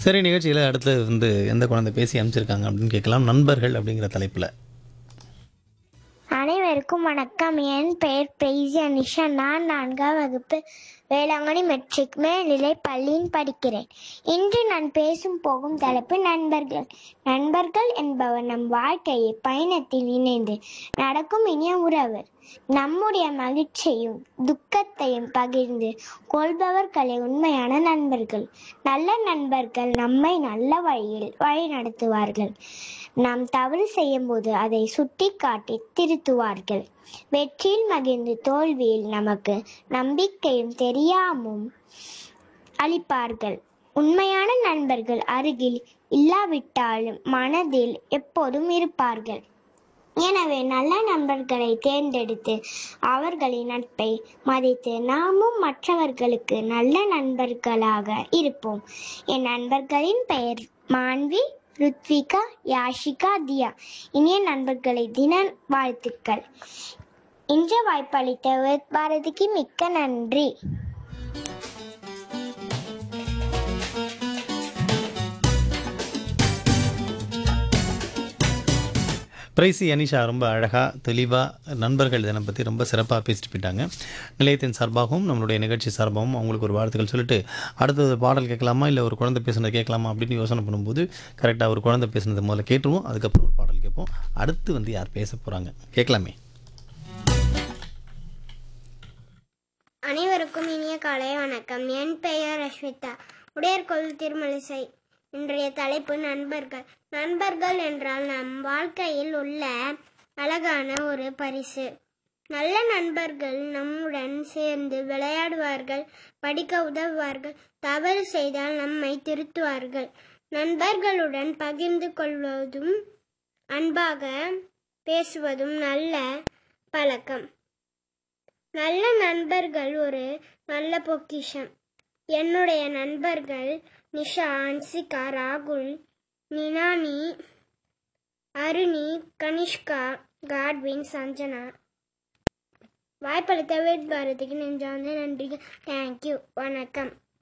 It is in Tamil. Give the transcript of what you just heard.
சரி நிகழ்ச்சியில் அடுத்து வந்து எந்த குழந்தை பேசி அமைச்சிருக்காங்க அப்படின்னு கேட்கலாம் நண்பர்கள் அப்படிங்கிற தலைப்பில் அனைவருக்கும் வணக்கம் என் பெயர் பிரைசி அனிஷா நான் நான்காம் வகுப்பு வேளாங்கண்ணி மெட்ரிக் மேல்நிலை பள்ளியில் படிக்கிறேன் இன்று நான் பேசும் போகும் தலைப்பு நண்பர்கள் நண்பர்கள் என்பவர் நம் வாழ்க்கையை பயணத்தில் இணைந்து நடக்கும் இனிய உறவர் நம்முடைய மகிழ்ச்சியையும் துக்கத்தையும் பகிர்ந்து கொள்பவர்களே உண்மையான நண்பர்கள் நல்ல நண்பர்கள் நம்மை நல்ல வழியில் வழி நடத்துவார்கள் நாம் தவறு செய்யும்போது அதை சுட்டிக்காட்டி திருத்துவார்கள் வெற்றியில் மகிழ்ந்து தோல்வியில் நமக்கு நம்பிக்கையும் தெரியாமும் அளிப்பார்கள் உண்மையான நண்பர்கள் அருகில் இல்லாவிட்டாலும் மனதில் எப்போதும் இருப்பார்கள் எனவே நல்ல நண்பர்களை தேர்ந்தெடுத்து அவர்களின் நட்பை மதித்து நாமும் மற்றவர்களுக்கு நல்ல நண்பர்களாக இருப்போம் என் நண்பர்களின் பெயர் மான்வி ருத்விகா யாஷிகா தியா இனிய நண்பர்களை தின வாழ்த்துக்கள் இன்று வாய்ப்பளித்த உயர் பாரதிக்கு மிக்க நன்றி பிரைசி அனிஷா ரொம்ப அழகாக தெளிவாக நண்பர்கள் தினம் பற்றி ரொம்ப சிறப்பாக பேசிட்டு போயிட்டாங்க நிலையத்தின் சார்பாகவும் நம்மளுடைய நிகழ்ச்சி சார்பாகவும் அவங்களுக்கு ஒரு வாழ்த்துக்கள் சொல்லிட்டு அடுத்தது பாடல் கேட்கலாமா இல்லை ஒரு குழந்தை பேசுனது கேட்கலாமா அப்படின்னு யோசனை பண்ணும்போது கரெக்டாக ஒரு குழந்தை பேசுனது முதல்ல கேட்டுருவோம் அதுக்கப்புறம் ஒரு பாடல் கேட்போம் அடுத்து வந்து யார் பேச போகிறாங்க கேட்கலாமே அனைவருக்கும் இனிய காலை வணக்கம் என் பெயர் அஸ்மிதா உடையர்கொள் திருமலிசை இன்றைய தலைப்பு நண்பர்கள் நண்பர்கள் என்றால் நம் வாழ்க்கையில் உள்ள அழகான ஒரு பரிசு நல்ல நண்பர்கள் நம்முடன் சேர்ந்து விளையாடுவார்கள் படிக்க உதவுவார்கள் தவறு செய்தால் நம்மை திருத்துவார்கள் நண்பர்களுடன் பகிர்ந்து கொள்வதும் அன்பாக பேசுவதும் நல்ல பழக்கம் நல்ல நண்பர்கள் ஒரு நல்ல பொக்கிஷம் என்னுடைய நண்பர்கள் நிஷா அன்சிகா ராகுல் நினானி அருணி கனிஷ்கா காட்வின் சஞ்சனா வாய்ப்பளித்த வேட் பாரதிக்கு நெஞ்சார்ந்த நன்றி தேங்க்யூ வணக்கம்